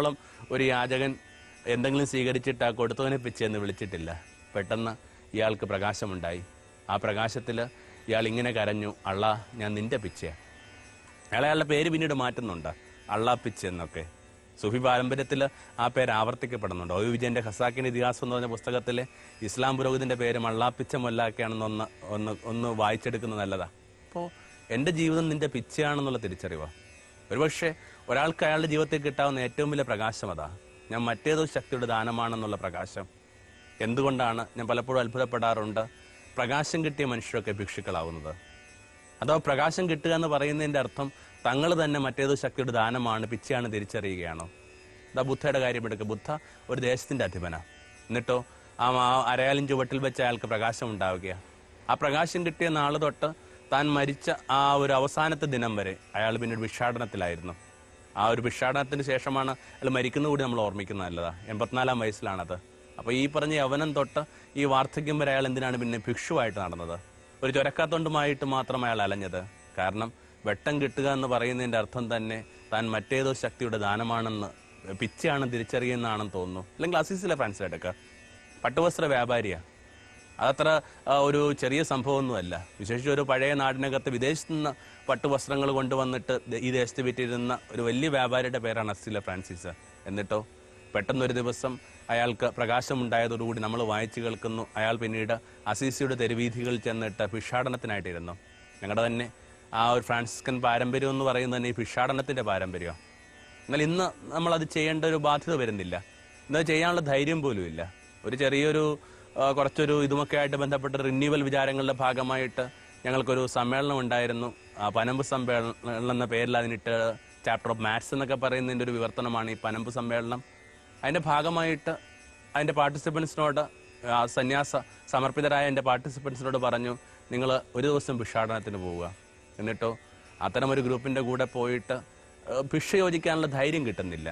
ളം ഒരു യാചകൻ എന്തെങ്കിലും സ്വീകരിച്ചിട്ട് ആ കൊടുത്തവനെ പിച്ചെന്ന് വിളിച്ചിട്ടില്ല പെട്ടെന്ന് ഇയാൾക്ക് പ്രകാശമുണ്ടായി ആ പ്രകാശത്തിൽ ഇയാൾ ഇങ്ങനെ കരഞ്ഞു അള്ള ഞാൻ നിന്റെ പിച്ചയാ അയാൾ അയാളുടെ പേര് പിന്നീട് മാറ്റുന്നുണ്ട് അള്ളാ പിച്ച് എന്നൊക്കെ സുഫി പാരമ്പര്യത്തിൽ ആ പേര് ആവർത്തിക്കപ്പെടുന്നുണ്ട് ഒ വിജയന്റെ ഖസാക്കിന്റെ ഇതിഹാസം എന്ന് പറഞ്ഞ പുസ്തകത്തിലെ ഇസ്ലാം പുരോഹിതന്റെ പേര് മള്ളാപ്പിച്ച മൊല്ലാക്കയാണെന്ന് ഒന്ന് ഒന്ന് ഒന്ന് വായിച്ചെടുക്കുന്നത് നല്ലതാ അപ്പോൾ എൻ്റെ ജീവിതം നിന്റെ പിച്ചയാണെന്നുള്ള തിരിച്ചറിവാ ഒരുപക്ഷെ ഒരാൾക്ക് അയാളുടെ ജീവിതത്തിൽ കിട്ടാവുന്ന ഏറ്റവും വലിയ പ്രകാശം അതാ ഞാൻ മറ്റേതോ ശക്തിയുടെ ദാനമാണെന്നുള്ള പ്രകാശം എന്തുകൊണ്ടാണ് ഞാൻ പലപ്പോഴും അത്ഭുതപ്പെടാറുണ്ട് പ്രകാശം കിട്ടിയ മനുഷ്യരൊക്കെ ഭിക്ഷുക്കളാവുന്നത് അതോ പ്രകാശം കിട്ടുക എന്ന് പറയുന്നതിന്റെ അർത്ഥം തങ്ങൾ തന്നെ മറ്റേതോ ശക്തിയുടെ ദാനമാണ് പിച്ചയാണ് തിരിച്ചറിയുകയാണോ ഇതാ ബുദ്ധയുടെ കാര്യം എടുക്കുക ബുദ്ധ ഒരു ദേശത്തിന്റെ അധിപന എന്നിട്ടോ ആ മാ- അരയാലിൻ ചുവട്ടിൽ വെച്ച് അയാൾക്ക് പ്രകാശം ഉണ്ടാവുകയാണ് ആ പ്രകാശം കിട്ടിയ നാള് തൊട്ട് താൻ മരിച്ച ആ ഒരു അവസാനത്തെ ദിനം വരെ അയാൾ പിന്നീട് ഭിക്ഷാടനത്തിലായിരുന്നു ആ ഒരു ഭിക്ഷാടനത്തിന് ശേഷമാണ് അയാൾ മരിക്കുന്ന കൂടി നമ്മൾ ഓർമ്മിക്കുന്നത് നല്ലതാ എൺപത്തിനാലാം വയസ്സിലാണത് അപ്പൊ ഈ പറഞ്ഞ യവനം തൊട്ട് ഈ വാർദ്ധക്യം വരെ അയാൾ എന്തിനാണ് പിന്നെ ഭിക്ഷുവായിട്ട് നടന്നത് ഒരു ചൊരക്കാത്തൊണ്ടുമായിട്ട് മാത്രം അയാൾ അലഞ്ഞത് കാരണം വെട്ടം കിട്ടുക എന്ന് പറയുന്നതിന്റെ അർത്ഥം തന്നെ താൻ മറ്റേതോ ശക്തിയുടെ ദാനമാണെന്ന് പിച്ചയാണ് തിരിച്ചറിയുന്നതാണെന്ന് തോന്നുന്നു അല്ലെങ്കിൽ അസീസിലെ ഫ്രാൻസ് എടുക്കുക പട്ടുവസ്ത്ര വ്യാപാരിയാ അതത്ര ആ, ഒരു ചെറിയ സംഭവമൊന്നുമല്ല വിശേഷിച്ച് ഒരു പഴയ നാടിനകത്ത് വിദേശത്ത് നിന്ന് പട്ടുവസ്ത്രങ്ങൾ കൊണ്ടുവന്നിട്ട് ദ- ഈ ദേശത്ത് വിറ്റിരുന്ന ഒരു വലിയ വ്യാപാരിയുടെ പേരാണ് അസില ഫ്രാൻസിസ് എന്നിട്ടോ പെട്ടെന്നൊരു ദിവസം അയാൾക്ക് പ്രകാശമുണ്ടായതോടുകൂടി നമ്മൾ വായിച്ചു കേൾക്കുന്നു അയാൾ പിന്നീട് അസീസിയുടെ തെരുവീഥികളിൽ ചെന്നിട്ട് ഭിക്ഷാടനത്തിനായിട്ടിരുന്നു ഞങ്ങളുടെ തന്നെ ആ ഒരു ഫ്രാൻസിസ്കൻ പാരമ്പര്യം എന്ന് പറയുന്നത് തന്നെ ഈ ഭിക്ഷാടനത്തിന്റെ പാരമ്പര്യം എന്നാൽ ഇന്ന് നമ്മൾ അത് ചെയ്യേണ്ട ഒരു ബാധ്യത വരുന്നില്ല ഇന്ന് ചെയ്യാനുള്ള ധൈര്യം പോലും ഇല്ല ഒരു ചെറിയൊരു ആ, കുറച്ചൊരു ഇതുമൊക്കെ ആയിട്ട് ബന്ധപ്പെട്ട റിന്യൂവൽ വിചാരങ്ങളുടെ ഭാഗമായിട്ട് ഞങ്ങൾക്കൊരു സമ്മേളനം ഉണ്ടായിരുന്നു ആ, പനമ്പ് സമ്മേളനം എന്ന പേരിൽ അതിനിട്ട് ചാപ്റ്റർ ഓഫ് മാത്സ് എന്നൊക്കെ പറയുന്നതിൻ്റെ ഒരു വിവർത്തനമാണ് ഈ പനമ്പ് സമ്മേളനം അതിന്റെ ഭാഗമായിട്ട് അതിന്റെ പാർട്ടിസിപ്പൻസിനോട് ആ സന്യാസ സമർപ്പിതരായ എൻ്റെ പാർട്ടിസിപ്പൻസിനോട് പറഞ്ഞു നിങ്ങൾ ഒരു ദിവസം ഭിക്ഷാടനത്തിന് പോവുക എന്നിട്ടോ അത്തരമൊരു ഗ്രൂപ്പിന്റെ കൂടെ പോയിട്ട് ഏഹ്, ഭിക്ഷ യോജിക്കാനുള്ള ധൈര്യം കിട്ടുന്നില്ല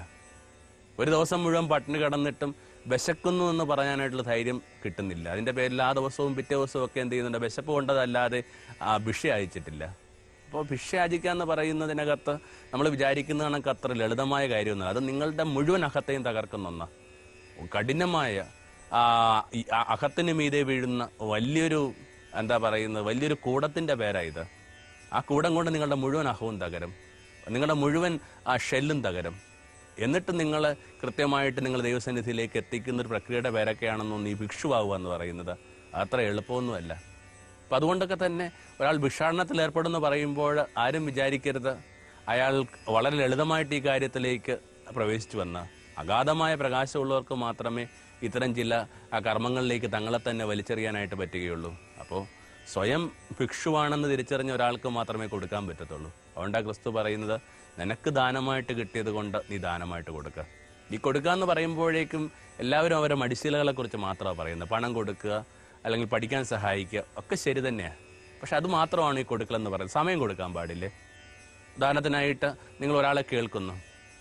ഒരു ദിവസം മുഴുവൻ പട്ടിണി കിടന്നിട്ടും വിശക്കുന്നു എന്ന് പറയാനായിട്ടുള്ള ധൈര്യം കിട്ടുന്നില്ല അതിന്റെ പേരിൽ ആ ദിവസവും പിറ്റേ ദിവസവും ഒക്കെ എന്ത് ചെയ്യുന്നുണ്ട് വിശപ്പ് കൊണ്ടതല്ലാതെ ആ ഭിക്ഷ അയച്ചിട്ടില്ല അപ്പോൾ ഭിക്ഷ യാചിക്കുക എന്ന് പറയുന്നതിനകത്ത് നമ്മൾ വിചാരിക്കുന്ന കണക്ക് അത്ര ലളിതമായ കാര്യമൊന്നും അത് നിങ്ങളുടെ മുഴുവൻ അഹത്തെയും തകർക്കുന്ന ഒന്നാ കഠിനമായ ആ, ഈ അ- അഹത്തിന് മീതെ വീഴുന്ന വലിയൊരു എന്താ പറയുന്നത് വലിയൊരു കൂടത്തിന്റെ പേരാ ഇത് ആ കൂടം കൊണ്ട് നിങ്ങളുടെ മുഴുവൻ അഹവും തകരും നിങ്ങളുടെ മുഴുവൻ ആ ഷെല്ലും തകരും എന്നിട്ട് നിങ്ങൾ കൃത്യമായിട്ട് നിങ്ങൾ ദൈവസന്നിധിയിലേക്ക് എത്തിക്കുന്ന ഒരു പ്രക്രിയയുടെ പേരൊക്കെയാണെന്നൊന്ന് ഈ ഭിക്ഷുവാകുക എന്ന് പറയുന്നത് അത്ര എളുപ്പമൊന്നുമല്ല അപ്പം അതുകൊണ്ടൊക്കെ തന്നെ ഒരാൾ ഭിക്ഷാടനത്തിൽ ഏർപ്പെടുമെന്ന് പറയുമ്പോൾ ആരും വിചാരിക്കരുത് അയാൾ വളരെ ലളിതമായിട്ട് ഈ കാര്യത്തിലേക്ക് പ്രവേശിച്ചു വന്ന അഗാധമായ പ്രകാശമുള്ളവർക്ക് മാത്രമേ ഇത്തരം ചില ആ കർമ്മങ്ങളിലേക്ക് തങ്ങളെ തന്നെ വലിച്ചെറിയാനായിട്ട് പറ്റുകയുള്ളൂ അപ്പോൾ സ്വയം ഭിക്ഷുവാണെന്ന് തിരിച്ചറിഞ്ഞ ഒരാൾക്ക് മാത്രമേ കൊടുക്കാൻ പറ്റത്തുള്ളൂ അതുകൊണ്ടാണ് ക്രിസ്തു പറയുന്നത് നിനക്ക് ദാനമായിട്ട് കിട്ടിയത് കൊണ്ട് നീ ദാനമായിട്ട് കൊടുക്കുക ഈ കൊടുക്കുക എന്ന് പറയുമ്പോഴേക്കും എല്ലാവരും അവരെ മടിശീലകളെ കുറിച്ച് മാത്രമാണ് പറയുന്നത് പണം കൊടുക്കുക അല്ലെങ്കിൽ പഠിക്കാൻ സഹായിക്കുക ഒക്കെ ശരി തന്നെയാണ് പക്ഷെ അത് മാത്രമാണ് ഈ കൊടുക്കലെന്ന് പറയുന്നത് സമയം കൊടുക്കാൻ പാടില്ലേ ഉദാഹരണത്തിനായിട്ട് നിങ്ങൾ ഒരാളെ കേൾക്കുന്നു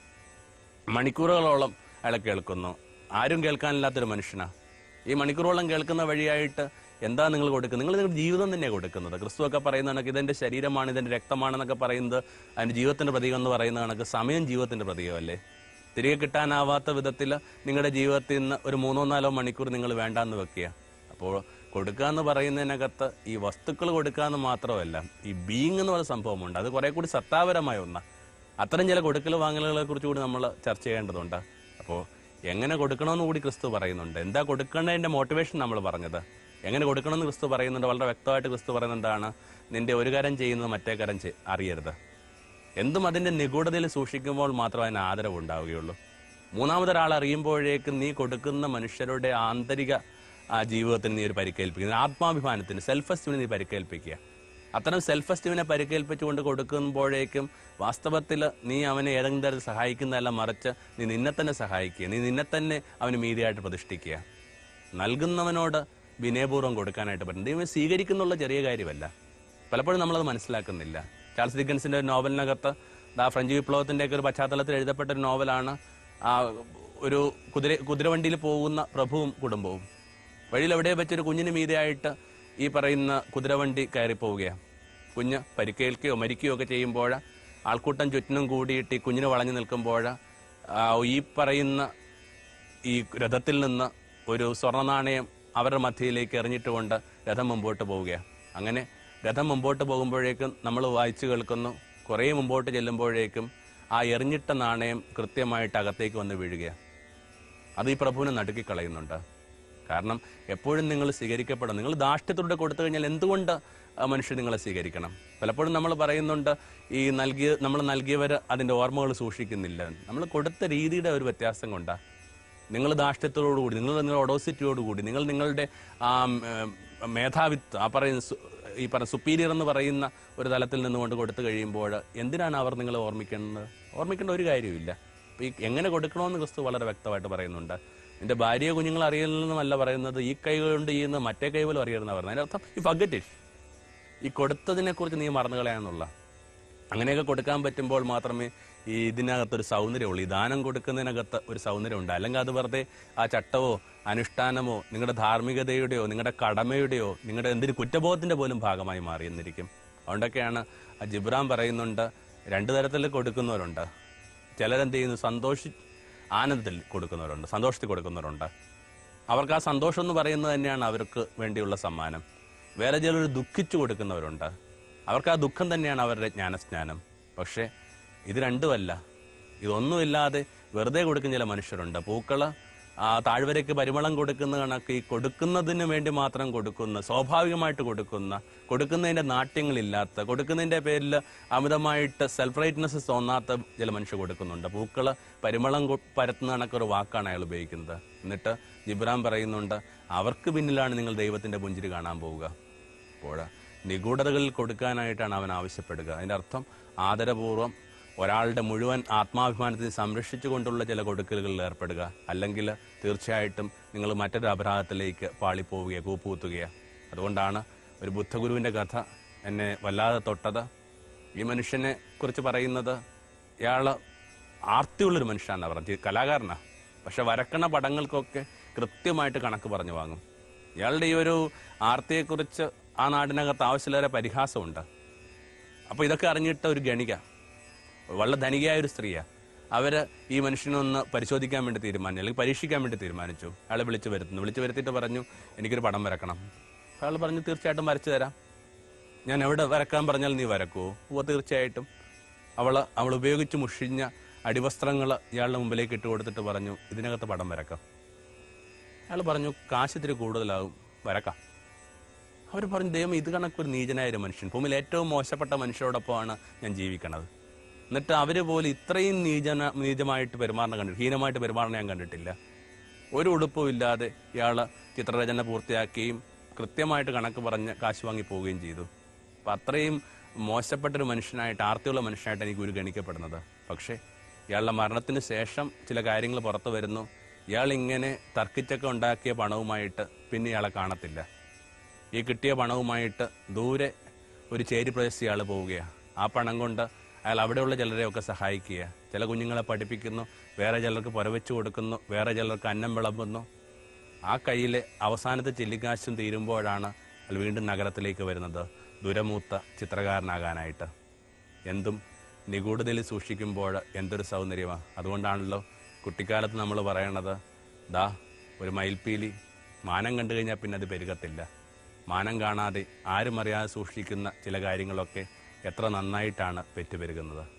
മണിക്കൂറുകളോളം അയാളെ കേൾക്കുന്നു ആരും കേൾക്കാനില്ലാത്തൊരു മനുഷ്യനാ ഈ മണിക്കൂറോളം കേൾക്കുന്ന വഴിയായിട്ട് എന്താ നിങ്ങൾ കൊടുക്കുന്നത് നിങ്ങൾ നിങ്ങളുടെ ജീവിതം തന്നെ കൊടുക്കുന്നത് ക്രിസ്തു ഒക്കെ പറയുന്ന കണക്ക് ഇതെന്റെ ശരീരമാണ് ഇതെന്റെ രക്തമാണെന്നൊക്കെ പറയുന്നത് അതിന്റെ ജീവിതത്തിന്റെ പ്രതീകം എന്ന് പറയുന്ന കണക്ക് സമയം ജീവിതത്തിന്റെ പ്രതീകമല്ലേ തിരികെ കിട്ടാനാവാത്ത വിധത്തിൽ നിങ്ങളുടെ ജീവിതത്തിൽ നിന്ന് ഒരു മൂന്നോ നാലോ മണിക്കൂർ നിങ്ങൾ വേണ്ടാന്ന് വെക്കുക അപ്പോൾ കൊടുക്കുക എന്ന് പറയുന്നതിനകത്ത് ഈ വസ്തുക്കൾ കൊടുക്കുക എന്ന് മാത്രമല്ല ഈ ബീങ് എന്ന് പറയുന്ന സംഭവമുണ്ട് അത് കുറെ കൂടി സത്താപരമായ ഒന്നാണ് അത്തരം ചില കൊടുക്കൽ വാങ്ങലുകളെ കുറിച്ച് കൂടി നമ്മൾ ചർച്ച ചെയ്യേണ്ടതുണ്ട് അപ്പോൾ എങ്ങനെ കൊടുക്കണമെന്ന് കൂടി ക്രിസ്തു പറയുന്നുണ്ട് എന്താ കൊടുക്കേണ്ടതിന്റെ മോട്ടിവേഷൻ നമ്മൾ പറഞ്ഞത് എങ്ങനെ കൊടുക്കണമെന്ന് ക്രിസ്തു പറയുന്നുണ്ട് വളരെ വ്യക്തമായിട്ട് ക്രിസ്തു പറയുന്നത് എന്താണ് നിന്റെ ഒരു കരം ചെയ്യുന്നത് മറ്റേ കരം ചെ- അറിയരുത് എന്തും അതിന്റെ നിഗൂഢതയിൽ സൂക്ഷിക്കുമ്പോൾ മാത്രമേ അതിന് ആദരവ് ഉണ്ടാവുകയുള്ളൂ മൂന്നാമതൊരാൾ അറിയുമ്പോഴേക്കും നീ കൊടുക്കുന്ന മനുഷ്യരുടെ ആന്തരിക ആ ജീവിതത്തിന് നീ ഒരു പരിക്കേൽപ്പിക്കുക ആത്മാഭിമാനത്തിന് സെൽഫ് എസ്റ്റീമിന് നീ പരിക്കേൽപ്പിക്കുക അത്തരം സെൽഫ് എസ്റ്റീമിനെ പരിക്കേൽപ്പിച്ചുകൊണ്ട് കൊടുക്കുമ്പോഴേക്കും വാസ്തവത്തിൽ നീ അവനെ ഏതെങ്കിലും തരത്തിൽ സഹായിക്കുന്നതല്ല മറിച്ച് നീ നിന്നെ തന്നെ സഹായിക്കുക നീ നിന്നെ തന്നെ അവന് മീതിയായിട്ട് പ്രതിഷ്ഠിക്കുക നൽകുന്നവനോട് വിനയപൂർവ്വം കൊടുക്കാനായിട്ട് പറ്റും ദൈവം സ്വീകരിക്കുന്നുള്ള ചെറിയ കാര്യമല്ല പലപ്പോഴും നമ്മളത് മനസ്സിലാക്കുന്നില്ല ചാൾസ് ഡിക്കൻസിന്റെ ഒരു നോവലിനകത്ത് ദാ ഫ്രഞ്ച് വിപ്ലവത്തിന്റെ ഒക്കെ ഒരു പശ്ചാത്തലത്തിൽ എഴുതപ്പെട്ട ഒരു നോവലാണ് ആ ഒരു കുതിര കുതിരവണ്ടിയിൽ പോകുന്ന പ്രഭുവും കുടുംബവും വഴിയിൽ എവിടെ വെച്ചൊരു കുഞ്ഞിന് മീതെയായിട്ട് ഈ പറയുന്ന കുതിരവണ്ടി കയറി പോവുകയാണ് കുഞ്ഞ് പരിക്കേൽക്കുകയോ മരിക്കുകയോ ഒക്കെ ചെയ്യുമ്പോൾ ആൾക്കൂട്ടം ചുറ്റിനും കൂടിയിട്ട് ഈ കുഞ്ഞിന് വളഞ്ഞു നിൽക്കുമ്പോൾ ആ, ഈ പറയുന്ന ഈ രഥത്തിൽ നിന്ന് ഒരു സ്വർണ്ണ നാണയം അവരുടെ മധ്യയിലേക്ക് എറിഞ്ഞിട്ടുകൊണ്ട് രഥം മുമ്പോട്ട് പോവുകയാണ് അങ്ങനെ രഥം മുമ്പോട്ട് പോകുമ്പോഴേക്കും നമ്മൾ വായിച്ചു കേൾക്കുന്നു കുറേ മുമ്പോട്ട് ചെല്ലുമ്പോഴേക്കും ആ എറിഞ്ഞിട്ട നാണയം കൃത്യമായിട്ട് അകത്തേക്ക് വന്ന് വീഴുകയാണ് അത് ഈ പ്രഭുവിനെ നടുക്കിക്കളയുന്നുണ്ട് കാരണം എപ്പോഴും നിങ്ങൾ സ്വീകരിക്കപ്പെടണം നിങ്ങൾ ധാഷ്ട്യത്തോടെ കൊടുത്തു കഴിഞ്ഞാൽ എന്തുകൊണ്ട് ആ മനുഷ്യർ നിങ്ങളെ സ്വീകരിക്കണം പലപ്പോഴും നമ്മൾ പറയുന്നുണ്ട് ഈ നൽകിയ നമ്മൾ നൽകിയവർ അതിൻ്റെ ഓർമ്മകൾ സൂക്ഷിക്കുന്നില്ല നമ്മൾ കൊടുത്ത രീതിയുടെ ഒരു വ്യത്യാസം കൊണ്ടാണ് നിങ്ങൾ ധാഷ്ട്യത്തോടുകൂടി നിങ്ങൾ നിങ്ങളുടെ ഒഡോസിറ്റിയോടുകൂടി നിങ്ങൾ നിങ്ങളുടെ ആ ഉം, മേധാവിത്വം ആ പറയുന്ന സു- ഈ പറഞ്ഞ സുപ്പീരിയർ എന്ന് പറയുന്ന ഒരു തലത്തിൽ നിന്നുകൊണ്ട് കൊടുത്തു കഴിയുമ്പോൾ എന്തിനാണ് അവർ നിങ്ങളെ ഓർമ്മിക്കുന്നത് ഓർമ്മിക്കേണ്ട ഒരു കാര്യമില്ല അപ്പോൾ ഈ എങ്ങനെ കൊടുക്കണമെന്ന് ക്രിസ്തു വളരെ വ്യക്തമായിട്ട് പറയുന്നുണ്ട് നിന്റെ ഭാര്യയെ കുഞ്ഞുങ്ങൾ അറിയുന്നതെന്നല്ല പറയുന്നത് ഈ കൈ കൊണ്ട് ചെയ്യുന്ന മറ്റേ കൈ പോലും അറിയണമെന്ന് പറയുന്നത് അതിൻ്റെ അർത്ഥം ഈ ഫഗറ്റ് ഈ കൊടുത്തതിനെ കുറിച്ച് നീ മറന്നു കളയാന്നുള്ള അങ്ങനെയൊക്കെ കൊടുക്കാൻ പറ്റുമ്പോൾ മാത്രമേ ഈ ഇതിനകത്തൊരു സൗന്ദര്യമുള്ളൂ ഈ ദാനം കൊടുക്കുന്നതിനകത്ത് ഒരു സൗന്ദര്യമുണ്ട് അല്ലെങ്കിൽ അത് വെറുതെ ആ ചട്ടവോ അനുഷ്ഠാനമോ നിങ്ങളുടെ ധാർമ്മികതയുടെയോ നിങ്ങളുടെ കടമയുടെയോ നിങ്ങളുടെ എന്തിന് കുറ്റബോധത്തിന്റെ പോലും ഭാഗമായി മാറിയെന്നിരിക്കും അതുകൊണ്ടൊക്കെയാണ് ആ ജിബ്രാൻ പറയുന്നുണ്ട് രണ്ടു തരത്തിൽ കൊടുക്കുന്നവരുണ്ട് ചിലരെന്ത് ചെയ്യുന്നു സന്തോഷി ആനന്ദത്തിൽ കൊടുക്കുന്നവരുണ്ട് സന്തോഷത്തിൽ കൊടുക്കുന്നവരുണ്ട് അവർക്ക് ആ സന്തോഷം എന്ന് പറയുന്നത് തന്നെയാണ് അവർക്ക് വേണ്ടിയുള്ള സമ്മാനം വേറെ ചിലർ ദുഃഖിച്ചു കൊടുക്കുന്നവരുണ്ട് അവർക്ക് ആ ദുഃഖം തന്നെയാണ് അവരുടെ ജ്ഞാനസ്നാനം പക്ഷേ ഇത് രണ്ടുമല്ല ഇതൊന്നുമില്ലാതെ വെറുതെ കൊടുക്കുന്ന ചില മനുഷ്യരുണ്ട് പൂക്കള് ആ താഴ്വരയ്ക്ക് പരിമളം കൊടുക്കുന്ന കണക്ക് ഈ കൊടുക്കുന്നതിന് വേണ്ടി മാത്രം കൊടുക്കുന്ന സ്വാഭാവികമായിട്ട് കൊടുക്കുന്ന കൊടുക്കുന്നതിന്റെ നാട്യങ്ങളില്ലാത്ത കൊടുക്കുന്നതിന്റെ പേരിൽ അമിതമായിട്ട് സെൽഫ് റൈറ്റ്നസ് തോന്നാത്ത ചില മനുഷ്യർ കൊടുക്കുന്നുണ്ട് പൂക്കള് പരിമളം കൊ- പരത്തുന്ന കണക്കൊരു വാക്കാണ് അയാൾ ഉപയോഗിക്കുന്നത് എന്നിട്ട് ജിബ്രാൻ പറയുന്നുണ്ട് അവർക്ക് പിന്നിലാണ് നിങ്ങൾ ദൈവത്തിന്റെ പുഞ്ചിരി കാണാൻ പോവുക അപ്പോൾ നിഗൂഢതകളിൽ കൊടുക്കാനായിട്ടാണ് അവൻ ആവശ്യപ്പെടുക അതിന്റെ അർത്ഥം ആദരപൂർവ്വം ഒരാളുടെ മുഴുവൻ ആത്മാഭിമാനത്തെ സംരക്ഷിച്ചുകൊണ്ടുള്ള ചില കൊടുക്കലുകളിൽ ഏർപ്പെടുക അല്ലെങ്കിൽ തീർച്ചയായിട്ടും നിങ്ങൾ മറ്റൊരു അപരാധത്തിലേക്ക് പാളിപ്പോവുകയോ കൂപ്പുകുത്തുകയോ അതുകൊണ്ടാണ് ഒരു ബുദ്ധഗുരുവിൻ്റെ കഥ എന്നെ വല്ലാതെ തൊട്ടത് ഈ മനുഷ്യനെ കുറിച്ച് പറയുന്നത് ഇയാൾ ആർത്തിയുള്ളൊരു മനുഷ്യനാണ് പറഞ്ഞത് കലാകാരനാണ് പക്ഷെ വരക്കണ പടങ്ങൾക്കൊക്കെ കൃത്യമായിട്ട് കണക്ക് പറഞ്ഞു വാങ്ങും ഇയാളുടെ ഈ ഒരു ആർത്തിയെക്കുറിച്ച് ആ നാടിനകത്ത് ആവശ്യമില്ലാതെ പരിഹാസമുണ്ട് അപ്പോൾ ഇതൊക്കെ അറിഞ്ഞിട്ട ഒരു ഗണിക വളരെ ധനികയായ ഒരു സ്ത്രീയാ അവര് ഈ മനുഷ്യനൊന്ന് പരിശോധിക്കാൻ വേണ്ടി തീരുമാനിച്ചു അല്ലെങ്കിൽ പരീക്ഷിക്കാൻ വേണ്ടി തീരുമാനിച്ചു അയാളെ വിളിച്ചു വരുത്തുന്നു വിളിച്ചു വരുത്തിയിട്ട് പറഞ്ഞു എനിക്കൊരു പടം വരക്കണം അയാൾ പറഞ്ഞു തീർച്ചയായിട്ടും വരച്ചു തരാം ഞാൻ എവിടെ വരക്കാൻ പറഞ്ഞാൽ നീ വരക്കുവോ ഓ തീർച്ചയായിട്ടും അവൾ അവൾ ഉപയോഗിച്ച് മുഷിഞ്ഞ അടിവസ്ത്രങ്ങൾ ഇയാളുടെ മുമ്പിലേക്ക് ഇട്ട് കൊടുത്തിട്ട് പറഞ്ഞു ഇതിനകത്ത് പടം വരക്കാം അയാൾ പറഞ്ഞു കാശ് ഇത്തിരി കൂടുതലാകും വരക്കാം അവർ പറഞ്ഞു ദൈവം ഇത് കണക്കൊരു നീചനായ ഒരു മനുഷ്യൻ ഭൂമിയിൽ ഏറ്റവും മോശപ്പെട്ട മനുഷ്യരോടൊപ്പമാണ് ഞാൻ ജീവിക്കണത് എന്നിട്ട് അവര് പോലും ഇത്രയും നീചന നീചമായിട്ട് പെരുമാറുന്ന കണ്ടിട്ട് ഹീനമായിട്ട് പെരുമാറുന്ന ഞാൻ കണ്ടിട്ടില്ല ഒരു ഉടുപ്പും ഇല്ലാതെ ഇയാള് ചിത്രരചന പൂർത്തിയാക്കുകയും കൃത്യമായിട്ട് കണക്ക് പറഞ്ഞ് കാശ് വാങ്ങി പോവുകയും ചെയ്തു അപ്പം അത്രയും മോശപ്പെട്ടൊരു മനുഷ്യനായിട്ട് ആർത്തിയുള്ള മനുഷ്യനായിട്ട് എനിക്ക് ഒരു ഗണിക്കപ്പെടുന്നത് പക്ഷേ ഇയാളുടെ മരണത്തിന് ശേഷം ചില കാര്യങ്ങൾ പുറത്തു വരുന്നു ഇയാൾ ഇങ്ങനെ തർക്കിച്ചൊക്കെ ഉണ്ടാക്കിയ പണവുമായിട്ട് പിന്നെ ഇയാളെ കാണത്തില്ല ഈ കിട്ടിയ പണവുമായിട്ട് ദൂരെ ഒരു ചേരി പ്രദേശത്ത് ഇയാൾ പോവുകയാണ് ആ പണം കൊണ്ട് അയാൾ അവിടെയുള്ള ചിലരെയൊക്കെ സഹായിക്കുക ചില കുഞ്ഞുങ്ങളെ പഠിപ്പിക്കുന്നു വേറെ ചിലർക്ക് പുരവെച്ചു കൊടുക്കുന്നു വേറെ ചിലർക്ക് അന്നം വിളമ്പുന്നു ആ കയ്യിലെ അവസാനത്തെ ചില്ലിക്കാശും തീരുമ്പോഴാണ് അയാൾ വീണ്ടും നഗരത്തിലേക്ക് വരുന്നത് ദുരമൂത്ത ചിത്രകാരനാകാനായിട്ട് എന്തും നിഗൂഢതയിൽ സൂക്ഷിക്കുമ്പോൾ എന്തൊരു സൗന്ദര്യമാണ് അതുകൊണ്ടാണല്ലോ കുട്ടിക്കാലത്ത് നമ്മൾ പറയണത് ദാ ഒരു മയിൽപ്പീലി മാനം കണ്ടു കഴിഞ്ഞാൽ പിന്നെ അത് പെരുകത്തില്ല മാനം കാണാതെ ആരും അറിയാതെ സൂക്ഷിക്കുന്ന ചില കാര്യങ്ങളൊക്കെ എത്ര നന്നായിട്ടാണ് പെറ്റുപെരുകുന്നത്